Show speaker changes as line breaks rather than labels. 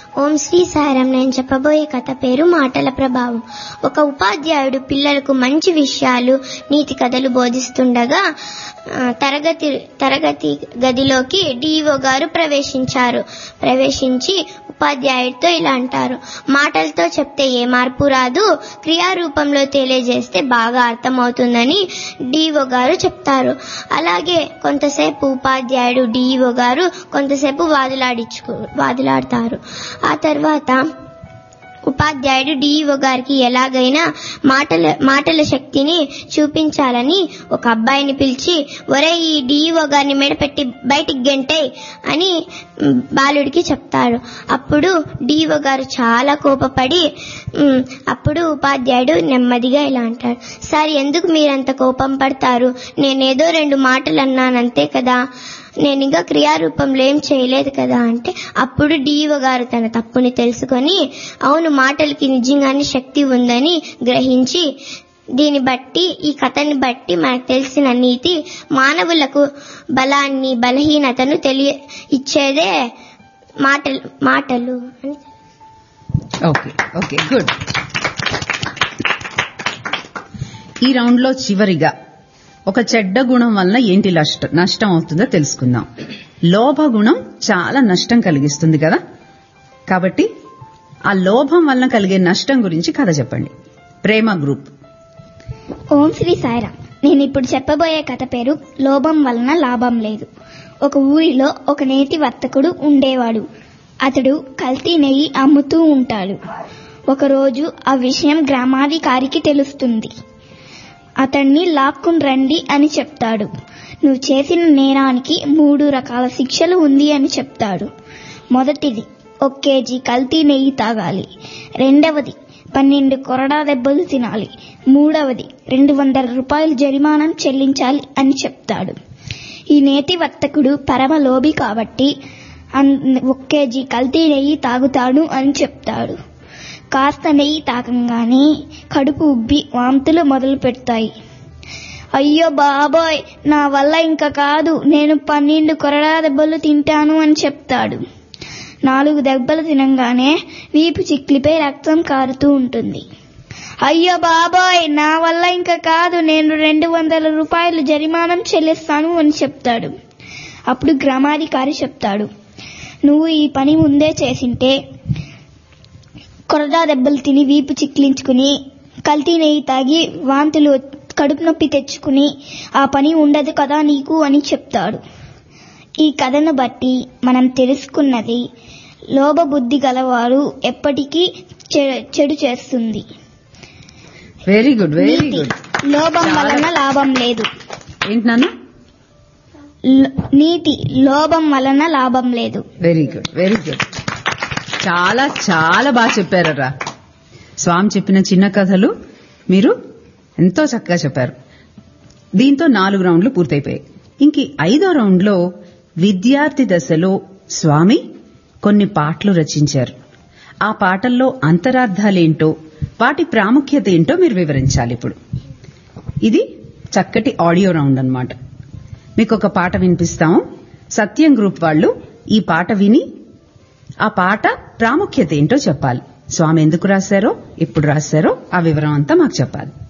ఓం శ్రీ సాయిరాం నేను చెప్పబోయే కథ పేరు మాటల ప్రభావం ఒక ఉపాధ్యాయుడు పిల్లలకు మంచి విషయాలు నీతి కథలు బోధిస్తుండగా ఆ, తరగతి తరగతి గదిలోకి డిఓ గారు ప్రవేశించారు ప్రవేశించి ఉపాధ్యాయుడితో ఇలా అంటారు మాటలతో చెప్తే ఏ మార్పు రాదు క్రియారూపంలో తెలియజేస్తే బాగా అర్థమవుతుందని డిఓ గారు చెప్తారు అలాగే కొంతసేపు ఉపాధ్యాయుడు డిఓ గారు కొంతసేపు వాదులాడించుకు వాదులాడతారు ఆ తర్వాత ఉపాధ్యాయుడు డిఈఓ గారికి ఎలాగైనా మాటల మాటల శక్తిని చూపించాలని ఒక అబ్బాయిని పిలిచి ఒరే ఈ డిఈఓ గారిని మెడపెట్టి బయటికి గెంటే అని మ్, బాలుడికి చెప్తారు అప్పుడు డిఈఓ గారు చాలా కోపపడి మ్, అప్పుడు ఉపాధ్యాయుడు నెమ్మదిగా ఇలా అంటాడు సార్ ఎందుకు మీరంత కోపం పడతారు నేనేదో రెండు మాటలు అన్నానంతే కదా నేను ఇంకా క్రియారూపంలో ఏం చేయలేదు కదా అంటే అప్పుడు డిఓ గారు తన తప్పుని తెలుసుకొని అవును మాటలకి నిజంగానే శక్తి ఉందని గ్రహించి దీన్ని బట్టి ఈ కథని బట్టి మనకు తెలిసిన నీతి మానవులకు బలాన్ని బలహీనతను తెలియ ఇచ్చేదే మాటలు మాటలు అని
ఓకే ఓకే గుడ్ ఈ రౌండ్ లో చివరిగా ఒక చెడ్డ గుణం వల్ల ఏంటి నష్ట- నష్టం అవుతుందో తెలుసుకుందాం లోభ గుణం చాలా నష్టం కలిగిస్తుంది కదా కాబట్టి ఆ లోభం వల్ల కలిగే నష్టం గురించి కథ చెప్పండి ప్రేమ గ్రూప్
ఓం శ్రీ సాయిరామ్ నేను ఇప్పుడు చెప్పబోయే కథ పేరు లోభం వలన లాభం లేదు ఒక ఊరిలో ఒక నేతి వర్తకుడు ఉండేవాడు అతడు కల్తీ నెయ్యి అమ్ముతూ ఉంటాడు ఒకరోజు ఆ విషయం గ్రామాధికారికి తెలుస్తుంది అతన్ని లాక్కుని రండి అని చెప్తాడు నువ్వు చేసిన నేరానికి మూడు రకాల శిక్షలు ఉంది అని చెప్తాడు మొదటిది ఒక కేజీ కల్తీ నెయ్యి తాగాలి రెండవది పన్నెండు కొరడా దెబ్బలు తినాలి మూడవది రెండు వందల రూపాయలు జరిమానం చెల్లించాలి అని చెప్తాడు ఈ నేతి వర్తకుడు పరమ లోభి కాబట్టి అన్- ఒక కేజీ కల్తీ నెయ్యి తాగుతాడు అని చెప్తాడు కాస్త నెయ్యి తాకంగానే కడుపు ఉబ్బి వాంతులు మొదలు పెడతాయి అయ్యో బాబోయ్ నా వల్ల ఇంకా కాదు నేను పన్నెండు కొరడా దెబ్బలు తింటాను అని చెప్తాడు నాలుగు దెబ్బలు తినంగానే వీపు చిక్లిపై రక్తం కారుతూ ఉంటుంది అయ్యో బాబోయ్ నా వల్ల ఇంకా కాదు నేను రెండు వందల రూపాయలు జరిమానం చెల్లిస్తాను అని చెప్తాడు అప్పుడు గ్రామాధికారి చెప్తాడు నువ్వు ఈ పని ముందే చేసింటే కొరడా దెబ్బలు తిని వీపు చిక్లించుకుని కల్తీ నెయ్యి తాగి వాంతులు కడుపు నొప్పి తెచ్చుకుని ఆ పని ఉండదు కదా నీకు అని చెప్తాడు ఈ కథను బట్టి మనం తెలుసుకున్నది లోభబుద్ధి గలవారు ఎప్పటికీ చె- చెడు చేస్తుంది
వెరీ గుడ్ వెరీ
నీతి
గుడ్
లోభం వలన లాభం లేదు
ఏంటి నాన్న
ల- నీతి లోభం వలన లాభం లేదు
వెరీ గుడ్ వెరీ గుడ్ చాలా చాలా బాగా చెప్పారరా స్వామి చెప్పిన చిన్న కథలు మీరు ఎంతో చక్కగా చెప్పారు దీంతో నాలుగు రౌండ్లు పూర్తయిపోయాయి ఇంక ఈ ఐదో రౌండ్లో విద్యార్థి దశలో స్వామి కొన్ని పాటలు రచించారు ఆ పాటల్లో అంతరార్థాలేంటో వాటి ప్రాముఖ్యత ఏంటో మీరు వివరించాలి ఇప్పుడు ఇది చక్కటి ఆడియో రౌండ్ అన్నమాట మీకు ఒక పాట వినిపిస్తాము సత్యం గ్రూప్ వాళ్ళు ఈ పాట విని ఆ పాట ప్రాముఖ్యత ఏంటో చెప్పాలి స్వామి ఎందుకు రాశారో ఎప్పుడు రాశారో ఆ వివరం అంతా మాకు చెప్పాలి